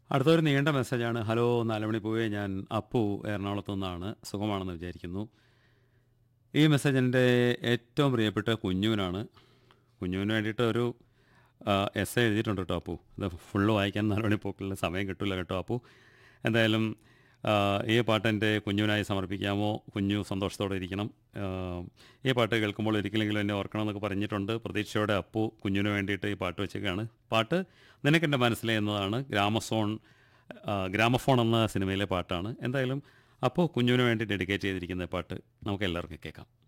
അടുത്തൊരു നീണ്ട മെസ്സേജാണ് ഹലോ നാലുമണി പൂവേ ഞാൻ അപ്പു എറണാകുളത്തു നിന്നാണ് സുഖമാണെന്ന് വിചാരിക്കുന്നു ഈ മെസ്സേജ് എൻ്റെ ഏറ്റവും പ്രിയപ്പെട്ട കുഞ്ഞുവിനാണ് കുഞ്ഞുവിന് വേണ്ടിയിട്ട് ഒരു എസ് എ എഴുതിയിട്ടുണ്ട് കേട്ടോ അപ്പു ഇത് ഫുള്ള് വായിക്കാൻ നാലുമണി പൂക്കളിൽ സമയം കിട്ടില്ല കേട്ടോ അപ്പു എന്തായാലും ആ, ഈ പാട്ട് എൻ്റെ കുഞ്ഞുവിനായി സമർപ്പിക്കാമോ കുഞ്ഞു സന്തോഷത്തോടെ ഇരിക്കണം ആ, ഈ പാട്ട് കേൾക്കുമ്പോൾ ഒരിക്കലെങ്കിലും എന്നെ ഓർക്കണം എന്നൊക്കെ പറഞ്ഞിട്ടുണ്ട് പ്രതീക്ഷയോടെ അപ്പു കുഞ്ഞിന് വേണ്ടിയിട്ട് ഈ പാട്ട് വെച്ചേക്കാണ് പാട്ട് നിനക്കെൻ്റെ മനസ്സിലെ എന്നതാണ് ഗ്രാമസോൺ ആ, ഗ്രാമഫോൺ എന്ന സിനിമയിലെ പാട്ടാണ് എന്തായാലും അപ്പോൾ കുഞ്ഞിന് വേണ്ടി ഡെഡിക്കേറ്റ് ചെയ്തിരിക്കുന്ന പാട്ട് നമുക്ക് എല്ലാവർക്കും കേൾക്കാം